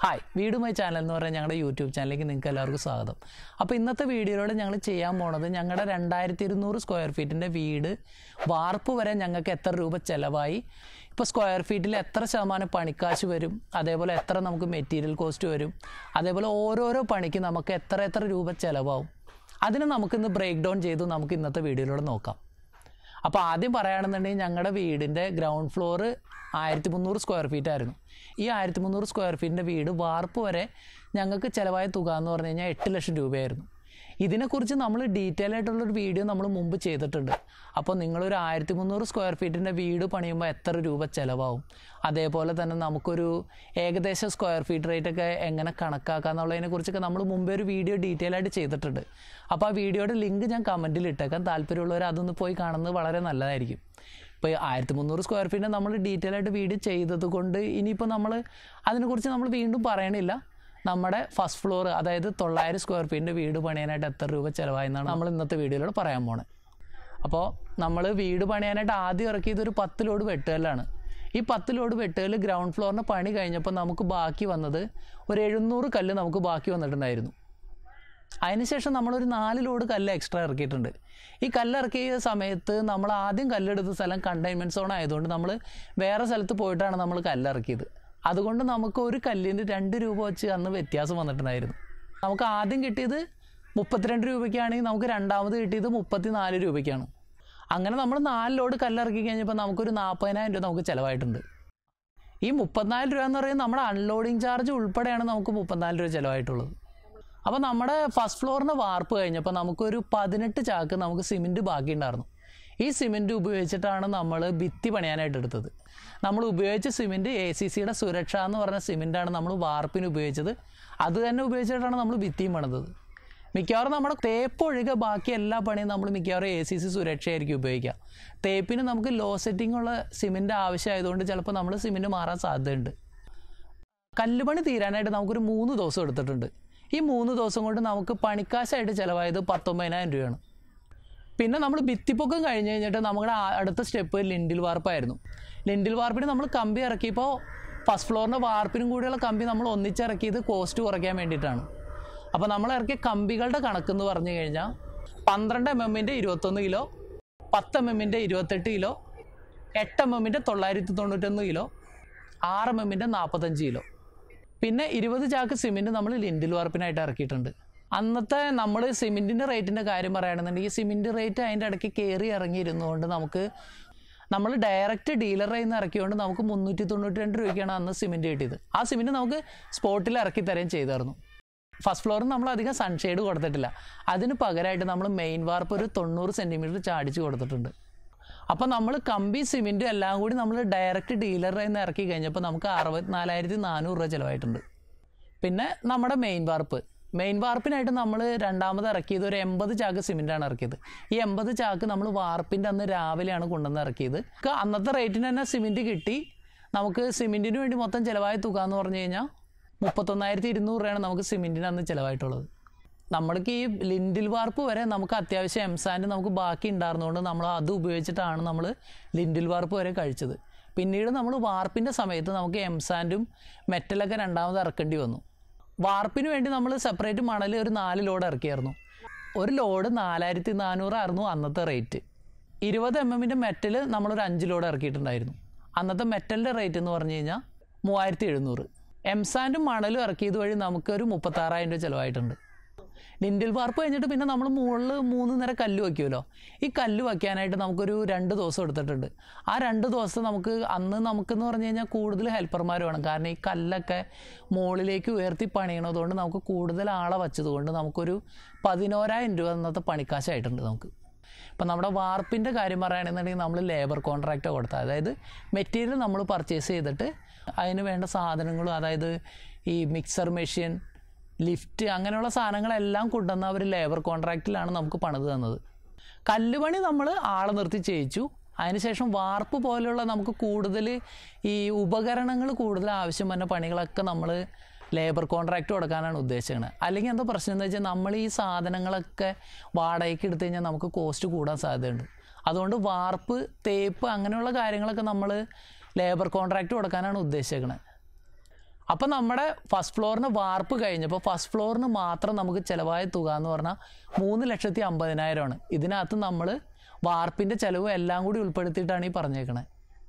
hi വീട് my channel എന്ന് പറയുന്ന ഞങ്ങളുടെ യൂട്യൂബ് ചാനലിലേക്ക് നിങ്ങൾക്ക് എല്ലാവർക്കും സ്വാഗതം അപ്പോൾ ഇന്നത്തെ വീഡിയോയിലൂടെ ഞങ്ങൾ ചെയ്യാൻ പോണത് ഞങ്ങളുടെ രണ്ടായിരത്തി ഇരുന്നൂറ് സ്ക്വയർ ഫീറ്റിൻ്റെ വീട് വാർപ്പ് വരെ ഞങ്ങൾക്ക് എത്ര രൂപ ചിലവായി ഇപ്പോൾ സ്ക്വയർ ഫീറ്റിൽ എത്ര ശതമാനം പണിക്കാശ് വരും അതേപോലെ എത്ര നമുക്ക് മെറ്റീരിയൽ കോസ്റ്റ് വരും അതേപോലെ ഓരോരോ പണിക്ക് നമുക്ക് എത്ര എത്ര രൂപ ചിലവാകും അതിന് നമുക്കിന്ന് ബ്രേക്ക് ഡൗൺ ചെയ്ത് നമുക്ക് ഇന്നത്തെ വീഡിയോയിലൂടെ നോക്കാം അപ്പോൾ ആദ്യം പറയുകയാണെന്നുണ്ടെങ്കിൽ ഞങ്ങളുടെ വീടിൻ്റെ ഗ്രൗണ്ട് ഫ്ലോർ ആയിരത്തി മുന്നൂറ് സ്ക്വയർ ഫീറ്റ് ആയിരുന്നു ഈ ആയിരത്തി മുന്നൂറ് സ്ക്വയർ ഫീറ്റിൻ്റെ വീട് വാർപ്പ് വരെ ഞങ്ങൾക്ക് ചിലവായ തുക എന്ന് പറഞ്ഞു കഴിഞ്ഞാൽ എട്ട് ലക്ഷം രൂപയായിരുന്നു ഇതിനെക്കുറിച്ച് നമ്മൾ ഡീറ്റെയിൽ ആയിട്ടുള്ളൊരു വീഡിയോ നമ്മൾ മുമ്പ് ചെയ്തിട്ടുണ്ട് അപ്പോൾ നിങ്ങളൊരു ആയിരത്തി മുന്നൂറ് സ്ക്വയർ ഫീറ്റിൻ്റെ വീട് പണിയുമ്പോൾ എത്ര രൂപ ചിലവാകും അതേപോലെ തന്നെ നമുക്കൊരു ഏകദേശം സ്ക്വയർ ഫീറ്റ് റേറ്റ് ഒക്കെ എങ്ങനെ കണക്കാക്കാം എന്നുള്ളതിനെ കുറിച്ചൊക്കെ നമ്മൾ മുമ്പേ ഒരു വീഡിയോ ഡീറ്റെയിൽ ആയിട്ട് ചെയ്തിട്ടുണ്ട് അപ്പോൾ ആ വീഡിയോയുടെ ലിങ്ക് ഞാൻ കമൻറ്റിൽ ഇട്ടേക്കാം താല്പര്യമുള്ളവർ അതൊന്ന് പോയി കാണുന്നത് വളരെ നല്ലതായിരിക്കും ഇപ്പോൾ ആയിരത്തി മുന്നൂറ് സ്ക്വയർ ഫീറ്റ് നമ്മൾ ഡീറ്റെയിൽ ആയിട്ട് വീഡിയോ ചെയ്തത് കൊണ്ട് ഇനിയിപ്പോൾ നമ്മൾ അതിനെക്കുറിച്ച് നമ്മൾ വീണ്ടും പറയണില്ല നമ്മുടെ ഫസ്റ്റ് ഫ്ലോർ അതായത് തൊള്ളായിരം സ്ക്വയർ ഫീറ്റിൻ്റെ വീട് പണിയാനായിട്ട് എത്ര രൂപ ചിലവായെന്നാണ് നമ്മൾ ഇന്നത്തെ വീഡിയോയിലൂടെ പറയാൻ പോണത് അപ്പോൾ നമ്മൾ വീട് പണിയാനായിട്ട് ആദ്യം ഇറക്കിയത് ഒരു പത്ത് ലോഡ് വെട്ടുകല്ലാണ് ഈ പത്ത് ലോഡ് വെട്ടുകല്ല് ഗ്രൗണ്ട് ഫ്ലോറിൻ്റെ പണി കഴിഞ്ഞപ്പോൾ നമുക്ക് ബാക്കി വന്നത് ഒരു എഴുന്നൂറ് കല്ല് നമുക്ക് ബാക്കി വന്നിട്ടുണ്ടായിരുന്നു അതിനുശേഷം നമ്മളൊരു നാല് ലോഡ് കല്ല് എക്സ്ട്രാ ഇറക്കിയിട്ടുണ്ട് ഈ കല്ല് ഇറക്കിയ സമയത്ത് നമ്മൾ ആദ്യം കല്ലെടുത്ത സ്ഥലം കണ്ടെയ്ൻമെൻറ്റ് സോൺ ആയതുകൊണ്ട് നമ്മൾ വേറെ സ്ഥലത്ത് പോയിട്ടാണ് നമ്മൾ കല്ല് ഇറക്കിയത് അതുകൊണ്ട് നമുക്ക് ഒരു കല്ലിന് രണ്ട് രൂപ വെച്ച് അന്ന് വ്യത്യാസം വന്നിട്ടുണ്ടായിരുന്നു നമുക്ക് ആദ്യം കിട്ടിയത് മുപ്പത്തിരണ്ട് രൂപയ്ക്കാണെങ്കിൽ നമുക്ക് രണ്ടാമത് കിട്ടിയത് മുപ്പത്തി നാല് രൂപയ്ക്കാണ് അങ്ങനെ നമ്മൾ നാല് ലോഡ് കല്ലിറക്കി കഴിഞ്ഞപ്പോൾ നമുക്കൊരു നാൽപ്പതിനായിരം രൂപ നമുക്ക് ചിലവായിട്ടുണ്ട് ഈ മുപ്പത്തിനാല് രൂപ എന്ന് പറയുന്നത് നമ്മുടെ അൺലോഡിങ് ചാർജ് ഉൾപ്പെടെയാണ് നമുക്ക് മുപ്പത്തിനാല് രൂപ ചിലവായിട്ടുള്ളത് അപ്പോൾ നമ്മുടെ ഫസ്റ്റ് ഫ്ലോറിൻ്റെ വാർപ്പ് കഴിഞ്ഞപ്പോൾ നമുക്കൊരു പതിനെട്ട് ചാക്ക് നമുക്ക് സിമെൻറ്റ് ബാക്കിയുണ്ടായിരുന്നു ഈ സിമെൻറ്റ് ഉപയോഗിച്ചിട്ടാണ് നമ്മൾ ഭിത്തി പണിയാനായിട്ട് എടുത്തത് നമ്മൾ ഉപയോഗിച്ച സിമെൻറ്റ് എ സി സിയുടെ സുരക്ഷ എന്ന് പറഞ്ഞ സിമെൻറ്റാണ് നമ്മൾ വാർപ്പിന് ഉപയോഗിച്ചത് അത് തന്നെ ഉപയോഗിച്ചിട്ടാണ് നമ്മൾ ഭിത്തിയും പണിതത് മിക്കവാറും നമ്മുടെ തേപ്പ് ഒഴികെ ബാക്കി എല്ലാ പണിയും നമ്മൾ മിക്കവാറും എ സി സി സുരക്ഷയായിരിക്കും ഉപയോഗിക്കുക തേപ്പിന് നമുക്ക് ലോ സെറ്റിംഗ് ഉള്ള സിമെൻറ്റ് ആവശ്യമായതുകൊണ്ട് ചിലപ്പോൾ നമ്മൾ സിമെൻറ്റ് മാറാൻ സാധ്യതയുണ്ട് കല്ലുപണി തീരാനായിട്ട് നമുക്കൊരു മൂന്ന് ദിവസം എടുത്തിട്ടുണ്ട് ഈ മൂന്ന് ദിവസം കൊണ്ട് നമുക്ക് പണിക്കാശായിട്ട് ചിലവായത് പത്തൊമ്പതിനായിരം രൂപയാണ് പിന്നെ നമ്മൾ ഭിത്തിപ്പൊക്കം കഴിഞ്ഞ് കഴിഞ്ഞിട്ട് നമ്മുടെ ആ- അടുത്ത സ്റ്റെപ്പ് ലിൻഡിൽ വാർപ്പായിരുന്നു ലിൻഡിൽ വാർപ്പിന് നമ്മൾ കമ്പി ഇറക്കിയപ്പോൾ ഫസ്റ്റ് ഫ്ലോറിൻ്റെ വാർപ്പിനും കൂടിയുള്ള കമ്പി നമ്മൾ ഒന്നിച്ചിറക്കിയത് കോസ്റ്റ് കുറയ്ക്കാൻ വേണ്ടിയിട്ടാണ് അപ്പോൾ നമ്മൾ ഇറക്കിയ കമ്പികളുടെ കണക്കെന്ന് പറഞ്ഞു കഴിഞ്ഞാൽ പന്ത്രണ്ട് എം എമ്മിൻ്റെ ഇരുപത്തൊന്ന് കിലോ പത്ത് എം എമ്മിൻ്റെ ഇരുപത്തെട്ട് കിലോ എട്ട് എം എമ്മിൻ്റെ തൊള്ളായിരത്തി തൊണ്ണൂറ്റൊന്ന് കിലോ ആറ് എം എമ്മിൻ്റെ നാൽപ്പത്തഞ്ച് കിലോ പിന്നെ ഇരുപത് ചാക്ക് സിമെൻറ്റ് നമ്മൾ ലിൻഡിൽ വാർപ്പിനായിട്ട് ഇറക്കിയിട്ടുണ്ട് അന്നത്തെ നമ്മൾ സിമെൻറ്റിൻ്റെ റേറ്റിൻ്റെ കാര്യം പറയുകയാണെന്നുണ്ടെങ്കിൽ സിമെൻറ്റ് റേറ്റ് അതിൻ്റെ ഇടയ്ക്ക് കയറി ഇറങ്ങിയിരുന്നുകൊണ്ട് നമുക്ക് നമ്മൾ ഡയറക്റ്റ് ഡീലറിൽ നിന്ന് ഇറക്കിയതുകൊണ്ട് നമുക്ക് മുന്നൂറ്റി തൊണ്ണൂറ്റി രണ്ട് രൂപയ്ക്കാണ് അന്ന് സിമെൻറ്റ് കിട്ടിയത് ആ സിമെൻറ്റ് നമുക്ക് സ്പോട്ടിൽ ഇറക്കി തരുകയും ചെയ്തായിരുന്നു ഫസ്റ്റ് ഫ്ലോറിൽ നമ്മൾ അധികം സൺഷെയ്ഡ് കൊടുത്തിട്ടില്ല അതിന് പകരമായിട്ട് നമ്മൾ മെയിൻ വാർപ്പ് ഒരു തൊണ്ണൂറ് സെൻറ്റിമീറ്റർ ചാടിച്ച് കൊടുത്തിട്ടുണ്ട് അപ്പോൾ നമ്മൾ കമ്പി സിമെൻറ്റും എല്ലാം കൂടി നമ്മൾ ഡയറക്റ്റ് ഡീലറിൽ നിന്ന് ഇറക്കി കഴിഞ്ഞപ്പോൾ നമുക്ക് അറുപത്തിനാലായിരത്തി നാനൂറ് രൂപ ചിലവായിട്ടുണ്ട് പിന്നെ നമ്മുടെ മെയിൻ വാർപ്പ് മെയിൻ വാർപ്പിനായിട്ട് നമ്മൾ രണ്ടാമത് ഇറക്കിയത് ഒരു എൺപത് ചാക്ക് സിമെൻറ്റാണ് ഇറക്കിയത് ഈ എൺപത് ചാക്ക് നമ്മൾ വാർപ്പിൻ്റെ അന്ന് രാവിലെയാണ് കൊണ്ടുവന്ന് ഇറക്കിയത് നമുക്ക് അന്നത്തെ റേറ്റിന് തന്നെ സിമെൻറ്റ് കിട്ടി നമുക്ക് സിമെൻറ്റിന് വേണ്ടി മൊത്തം ചിലവായ തുക എന്ന് പറഞ്ഞു കഴിഞ്ഞാൽ മുപ്പത്തൊന്നായിരത്തി ഇരുന്നൂറ് രൂപയാണ് നമുക്ക് സിമെൻറ്റിന് അന്ന് ചിലവായിട്ടുള്ളത് നമ്മൾക്ക് ഈ ലിൻഡിൽ വാർപ്പ് വരെ നമുക്ക് അത്യാവശ്യം എംസാൻഡ് നമുക്ക് ബാക്കി ഉണ്ടായിരുന്നതുകൊണ്ട് നമ്മൾ അത് ഉപയോഗിച്ചിട്ടാണ് നമ്മൾ ലിൻഡിൽ വാർപ്പ് വരെ കഴിച്ചത് പിന്നീട് നമ്മൾ വാർപ്പിൻ്റെ സമയത്ത് നമുക്ക് എംസാൻഡും മെറ്റലൊക്കെ രണ്ടാമത് ഇറക്കേണ്ടി വന്നു വാർപ്പിന് വേണ്ടി നമ്മൾ സെപ്പറേറ്റ് മണൽ ഒരു നാല് ലോഡ് ഇറക്കിയായിരുന്നു ഒരു ലോഡ് നാലായിരത്തി നാനൂറായിരുന്നു അന്നത്തെ റേറ്റ് ഇരുപത് എം എമ്മിൻ്റെ മെറ്റൽ നമ്മളൊരു അഞ്ച് ലോഡ് ഇറക്കിയിട്ടുണ്ടായിരുന്നു അന്നത്തെ മെറ്റലിൻ്റെ റേറ്റ് എന്ന് പറഞ്ഞു കഴിഞ്ഞാൽ മൂവായിരത്തി എഴുന്നൂറ് എംസാൻഡും മണലും ഇറക്കിയത് വഴി നമുക്കൊരു മുപ്പത്താറായിരം രൂപ ചിലവായിട്ടുണ്ട് ലിൻഡിൽ വാർപ്പ് കഴിഞ്ഞിട്ട് പിന്നെ നമ്മൾ മുകളിൽ മൂന്ന് നിര കല്ല് വയ്ക്കുമല്ലോ ഈ കല്ല് വയ്ക്കാനായിട്ട് നമുക്കൊരു രണ്ട് ദിവസം എടുത്തിട്ടുണ്ട് ആ രണ്ട് ദിവസം നമുക്ക് അന്ന് നമുക്കെന്ന് പറഞ്ഞു കഴിഞ്ഞാൽ കൂടുതൽ ഹെൽപ്പർമാർ വേണം കാരണം ഈ കല്ലൊക്കെ മുകളിലേക്ക് ഉയർത്തി പണിയണതുകൊണ്ട് നമുക്ക് കൂടുതൽ ആളെ വച്ചതുകൊണ്ട് നമുക്കൊരു പതിനോരായിരം രൂപ അന്നത്തെ പണിക്കാശായിട്ടുണ്ട് നമുക്ക് ഇപ്പം നമ്മുടെ വാർപ്പിൻ്റെ കാര്യം പറയുകയാണെന്നുണ്ടെങ്കിൽ നമ്മൾ ലേബർ കോൺട്രാക്റ്റ് കൊടുത്താൽ അതായത് മെറ്റീരിയൽ നമ്മൾ പർച്ചേസ് ചെയ്തിട്ട് അതിന് വേണ്ട സാധനങ്ങളും അതായത് ഈ മിക്സർ മെഷീൻ ലിഫ്റ്റ് അങ്ങനെയുള്ള സാധനങ്ങളെല്ലാം കൊണ്ടുവന്ന അവർ ലേബർ കോൺട്രാക്റ്റിലാണ് നമുക്ക് പണിത് തന്നത് കല്ലുപണി നമ്മൾ ആളെ നിർത്തി ചെയ്യിച്ചു അതിനുശേഷം വാർപ്പ് പോലെയുള്ള നമുക്ക് കൂടുതൽ ഈ ഉപകരണങ്ങൾ കൂടുതൽ ആവശ്യം വന്ന പണികളൊക്കെ നമ്മൾ ലേബർ കോൺട്രാക്റ്റ് കൊടുക്കാനാണ് ഉദ്ദേശിക്കുന്നത് അല്ലെങ്കിൽ എന്താ പ്രശ്നം എന്ന് വെച്ചാൽ നമ്മൾ ഈ സാധനങ്ങളൊക്കെ വാടകയ്ക്ക് എടുത്തു കഴിഞ്ഞാൽ നമുക്ക് കോസ്റ്റ് കൂടാൻ സാധ്യതയുണ്ട് അതുകൊണ്ട് വാർപ്പ് തേപ്പ് അങ്ങനെയുള്ള കാര്യങ്ങളൊക്കെ നമ്മൾ ലേബർ കോൺട്രാക്റ്റ് കൊടുക്കാനാണ് ഉദ്ദേശിക്കുന്നത് അപ്പോൾ നമ്മുടെ ഫസ്റ്റ് ഫ്ലോറിന് വാർപ്പ് കഴിഞ്ഞപ്പോൾ ഫസ്റ്റ് ഫ്ലോറിന് മാത്രം നമുക്ക് ചിലവായ തുക എന്ന് പറഞ്ഞാൽ മൂന്ന് ലക്ഷത്തി അമ്പതിനായിരമാണ് ഇതിനകത്ത് നമ്മൾ വാർപ്പിൻ്റെ ചിലവ് എല്ലാം കൂടി ഉൾപ്പെടുത്തിയിട്ടാണ് ഈ പറഞ്ഞേക്കണത്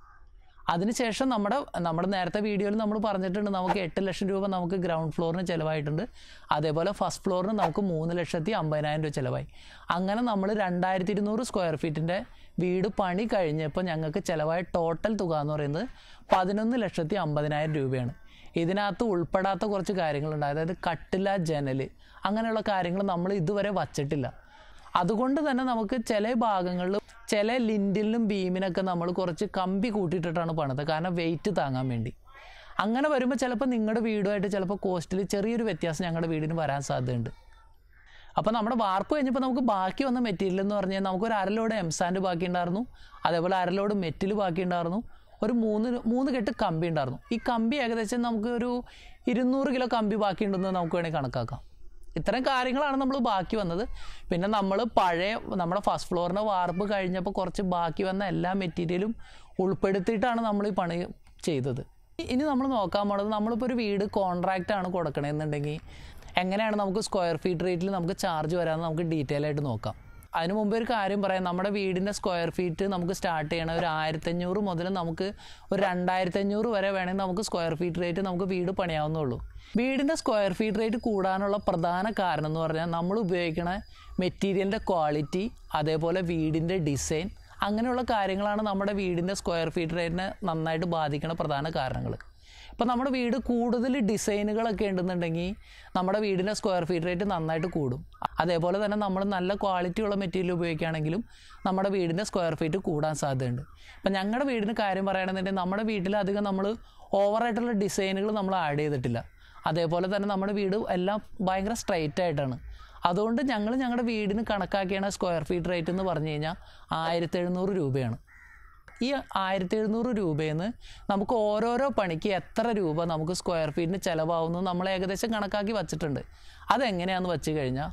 അതിനുശേഷം നമ്മുടെ നമ്മുടെ നേരത്തെ വീഡിയോയിൽ നമ്മൾ പറഞ്ഞിട്ടുണ്ട് നമുക്ക് എട്ട് ലക്ഷം രൂപ നമുക്ക് ഗ്രൗണ്ട് ഫ്ലോറിന് ചിലവായിട്ടുണ്ട് അതേപോലെ ഫസ്റ്റ് ഫ്ലോറിന് നമുക്ക് മൂന്ന് ലക്ഷത്തി അമ്പതിനായിരം രൂപ ചിലവായി അങ്ങനെ നമ്മൾ രണ്ടായിരത്തി ഇരുന്നൂറ് സ്ക്വയർ ഫീറ്റിൻ്റെ വീട് പണി കഴിഞ്ഞപ്പോൾ ഞങ്ങൾക്ക് ചിലവായ ടോട്ടൽ തുക എന്ന് പറയുന്നത് പതിനൊന്ന് ലക്ഷത്തി അമ്പതിനായിരം രൂപയാണ് ഇതിനകത്ത് ഉൾപ്പെടാത്ത കുറച്ച് കാര്യങ്ങളുണ്ട് അതായത് കട്ടില ജനൽ അങ്ങനെയുള്ള കാര്യങ്ങൾ നമ്മൾ ഇതുവരെ വച്ചിട്ടില്ല അതുകൊണ്ട് തന്നെ നമുക്ക് ചില ഭാഗങ്ങളിൽ ചില ലിൻഡിലും ബീമിനൊക്കെ നമ്മൾ കുറച്ച് കമ്പി കൂട്ടിയിട്ടിട്ടാണ് പണിത് കാരണം വെയിറ്റ് താങ്ങാൻ വേണ്ടി അങ്ങനെ വരുമ്പോൾ ചിലപ്പോൾ നിങ്ങളുടെ വീടുമായിട്ട് ചിലപ്പോൾ കോസ്റ്റിൽ ചെറിയൊരു വ്യത്യാസം ഞങ്ങളുടെ വീടിന് വരാൻ സാധ്യതയുണ്ട് അപ്പോൾ നമ്മുടെ വാർപ്പ് കഴിഞ്ഞപ്പോൾ നമുക്ക് ബാക്കി വന്ന മെറ്റീരിയൽ എന്ന് പറഞ്ഞാൽ നമുക്കൊരു അരലോട് എംസാൻഡ് ബാക്കി ഉണ്ടായിരുന്നു അതേപോലെ അരലോട് മെറ്റിൽ ബാക്കി ഉണ്ടായിരുന്നു ഒരു മൂന്ന് മൂന്ന് കെട്ട് കമ്പി ഉണ്ടായിരുന്നു ഈ കമ്പി ഏകദേശം നമുക്ക് ഒരു ഇരുന്നൂറ് കിലോ കമ്പി ബാക്കിയുണ്ടെന്ന് നമുക്ക് വേണമെങ്കിൽ കണക്കാക്കാം ഇത്തരം കാര്യങ്ങളാണ് നമ്മൾ ബാക്കി വന്നത് പിന്നെ നമ്മൾ പഴയ നമ്മുടെ ഫസ്റ്റ് ഫ്ലോറിൻ്റെ വാർപ്പ് കഴിഞ്ഞപ്പോൾ കുറച്ച് ബാക്കി വന്ന എല്ലാ മെറ്റീരിയലും ഉൾപ്പെടുത്തിയിട്ടാണ് നമ്മൾ ഈ പണി ചെയ്തത് ഇനി നമ്മൾ നോക്കാൻ പോണത് നമ്മളിപ്പോൾ ഒരു വീട് കോൺട്രാക്റ്റ് ആണ് കൊടുക്കണമെന്നുണ്ടെങ്കിൽ എങ്ങനെയാണ് നമുക്ക് സ്ക്വയർ ഫീറ്റ് റേറ്റിൽ നമുക്ക് ചാർജ് വരാമെന്ന് നമുക്ക് ഡീറ്റെയിൽ ആയിട്ട് നോക്കാം അതിന് മുമ്പ് ഒരു കാര്യം പറയാം നമ്മുടെ വീടിൻ്റെ സ്ക്വയർ ഫീറ്റ് നമുക്ക് സ്റ്റാർട്ട് ചെയ്യണ ഒരു ആയിരത്തഞ്ഞൂറ് മുതൽ നമുക്ക് ഒരു രണ്ടായിരത്തഞ്ഞൂറ് വരെ വേണമെങ്കിൽ നമുക്ക് സ്ക്വയർ ഫീറ്റ് റേറ്റ് നമുക്ക് വീട് പണിയാവുന്നുള്ളൂ വീടിൻ്റെ സ്ക്വയർ ഫീറ്റ് റേറ്റ് കൂടാനുള്ള പ്രധാന കാരണം എന്ന് പറഞ്ഞാൽ നമ്മൾ ഉപയോഗിക്കണ മെറ്റീരിയലിൻ്റെ ക്വാളിറ്റി അതേപോലെ വീടിൻ്റെ ഡിസൈൻ അങ്ങനെയുള്ള കാര്യങ്ങളാണ് നമ്മുടെ വീടിൻ്റെ സ്ക്വയർ ഫീറ്റ് റേറ്റിനെ നന്നായിട്ട് ബാധിക്കുന്ന പ്രധാന കാരണങ്ങൾ ഇപ്പം നമ്മുടെ വീട് കൂടുതൽ ഡിസൈനുകളൊക്കെ ഉണ്ടെന്നുണ്ടെങ്കിൽ നമ്മുടെ വീടിൻ്റെ സ്ക്വയർ ഫീറ്റ് റേറ്റ് നന്നായിട്ട് കൂടും അതേപോലെ തന്നെ നമ്മൾ നല്ല ക്വാളിറ്റിയുള്ള മെറ്റീരിയൽ ഉപയോഗിക്കുകയാണെങ്കിലും നമ്മുടെ വീടിൻ്റെ സ്ക്വയർ ഫീറ്റ് കൂടാൻ സാധ്യതയുണ്ട് ഇപ്പം ഞങ്ങളുടെ വീടിന് കാര്യം പറയുകയാണെന്നുണ്ടെങ്കിൽ നമ്മുടെ വീട്ടിൽ അധികം നമ്മൾ ഓവറായിട്ടുള്ള ഡിസൈനുകൾ നമ്മൾ ആഡ് ചെയ്തിട്ടില്ല അതേപോലെ തന്നെ നമ്മുടെ വീട് എല്ലാം ഭയങ്കര സ്ട്രൈറ്റ് ആയിട്ടാണ് അതുകൊണ്ട് ഞങ്ങൾ ഞങ്ങളുടെ വീടിന് കണക്കാക്കിയാണ് സ്ക്വയർ ഫീറ്റ് റേറ്റ് എന്ന് പറഞ്ഞു കഴിഞ്ഞാൽ ആയിരത്തി എഴുന്നൂറ് രൂപയാണ് ഈ ആയിരത്തി എഴുന്നൂറ് രൂപയിൽ നിന്ന് നമുക്ക് ഓരോരോ പണിക്ക് എത്ര രൂപ നമുക്ക് സ്ക്വയർ ഫീറ്റിന് ചിലവാകുന്നു നമ്മൾ ഏകദേശം കണക്കാക്കി വച്ചിട്ടുണ്ട് അതെങ്ങനെയാണെന്ന് വെച്ച് കഴിഞ്ഞാൽ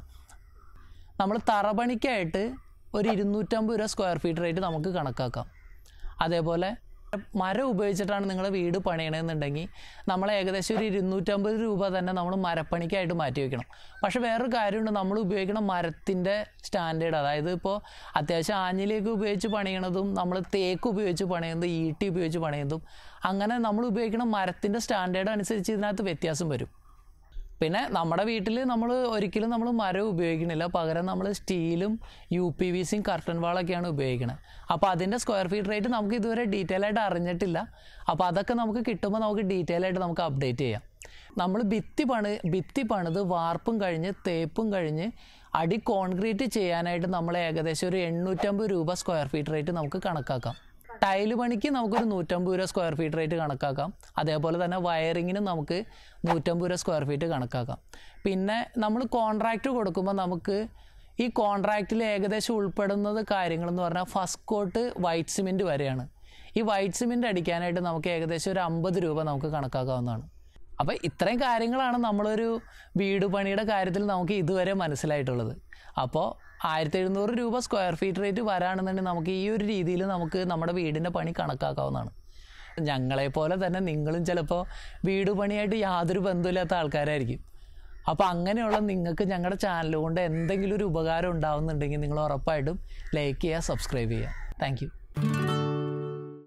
നമ്മൾ തറപണിക്കായിട്ട് ഒരു ഇരുന്നൂറ്റമ്പത് രൂപ സ്ക്വയർ ഫീറ്റ് റേറ്റ് നമുക്ക് കണക്കാക്കാം അതേപോലെ മരം ഉപയോഗിച്ചിട്ടാണ് നിങ്ങൾ വീട് പണിയണമെന്നുണ്ടെങ്കിൽ നമ്മൾ ഏകദേശം ഒരു ഇരുന്നൂറ്റമ്പത് രൂപ തന്നെ നമ്മൾ മരപ്പണിക്കായിട്ട് മാറ്റി വെക്കണം പക്ഷെ വേറൊരു കാര്യമുണ്ട് നമ്മൾ ഉപയോഗിക്കുന്ന മരത്തിൻ്റെ സ്റ്റാൻഡേർഡ് അതായത് ഇപ്പോൾ അത്യാവശ്യം ആഞ്ഞിലേക്ക് ഉപയോഗിച്ച് പണിയണതും നമ്മൾ തേക്ക് ഉപയോഗിച്ച് പണിയുന്നതും ഈട്ടി ഉപയോഗിച്ച് പണിയുന്നതും അങ്ങനെ നമ്മൾ ഉപയോഗിക്കുന്ന മരത്തിൻ്റെ സ്റ്റാൻഡേർഡ് അനുസരിച്ച് ഇതിനകത്ത് വ്യത്യാസം വരും പിന്നെ നമ്മുടെ വീട്ടിൽ നമ്മൾ ഒരിക്കലും നമ്മൾ മരം ഉപയോഗിക്കണില്ല പകരം നമ്മൾ സ്റ്റീലും യു പി വി സിയും കർട്ടൻ വാളൊക്കെയാണ് ഉപയോഗിക്കുന്നത് അപ്പോൾ അതിൻ്റെ സ്ക്വയർ ഫീറ്റ് റേറ്റ് നമുക്ക് ഇതുവരെ ഡീറ്റെയിൽ ആയിട്ട് അറിഞ്ഞിട്ടില്ല അപ്പോൾ അതൊക്കെ നമുക്ക് കിട്ടുമ്പോൾ നമുക്ക് ഡീറ്റെയിൽ ആയിട്ട് നമുക്ക് അപ്ഡേറ്റ് ചെയ്യാം നമ്മൾ ഭിത്തി പണി ഭിത്തി പണിത് വാർപ്പും കഴിഞ്ഞ് തേപ്പും കഴിഞ്ഞ് അടി കോൺക്രീറ്റ് ചെയ്യാനായിട്ട് നമ്മൾ ഏകദേശം ഒരു എണ്ണൂറ്റമ്പത് രൂപ സ്ക്വയർ ഫീറ്റ് റേറ്റ് നമുക്ക് കണക്കാക്കാം ടൈല് പണിക്ക് നമുക്കൊരു നൂറ്റമ്പത് രൂപ സ്ക്വയർ ഫീറ്റ് റേറ്റ് കണക്കാക്കാം അതേപോലെ തന്നെ വയറിങ്ങിന് നമുക്ക് നൂറ്റമ്പത് രൂപ സ്ക്വയർ ഫീറ്റ് കണക്കാക്കാം പിന്നെ നമ്മൾ കോൺട്രാക്റ്റ് കൊടുക്കുമ്പോൾ നമുക്ക് ഈ കോൺട്രാക്റ്റിൽ ഏകദേശം ഉൾപ്പെടുന്നത് കാര്യങ്ങളെന്ന് പറഞ്ഞാൽ ഫസ്റ്റ് കോട്ട് വൈറ്റ് സിമെൻറ്റ് വരെയാണ് ഈ വൈറ്റ് സിമെൻറ്റ് അടിക്കാനായിട്ട് നമുക്ക് ഏകദേശം ഒരു അമ്പത് രൂപ നമുക്ക് കണക്കാക്കാവുന്നതാണ് അപ്പോൾ ഇത്രയും കാര്യങ്ങളാണ് നമ്മളൊരു വീട് പണിയുടെ കാര്യത്തിൽ നമുക്ക് ഇതുവരെ മനസ്സിലായിട്ടുള്ളത് അപ്പോൾ ആയിരത്തി എഴുന്നൂറ് രൂപ സ്ക്വയർ ഫീറ്റ് റേറ്റ് വരാണെന്നുണ്ടെങ്കിൽ നമുക്ക് ഈ ഒരു രീതിയിൽ നമുക്ക് നമ്മുടെ വീടിൻ്റെ പണി കണക്കാക്കാവുന്നതാണ് ഞങ്ങളെപ്പോലെ തന്നെ നിങ്ങളും ചിലപ്പോൾ വീട് പണിയായിട്ട് യാതൊരു ബന്ധമില്ലാത്ത ആൾക്കാരായിരിക്കും അപ്പോൾ അങ്ങനെയുള്ള നിങ്ങൾക്ക് ഞങ്ങളുടെ ചാനൽ കൊണ്ട് എന്തെങ്കിലും ഒരു ഉപകാരം ഉണ്ടാവുന്നുണ്ടെങ്കിൽ നിങ്ങൾ ഉറപ്പായിട്ടും ലൈക്ക് ചെയ്യുക സബ്സ്ക്രൈബ് ചെയ്യുക താങ്ക്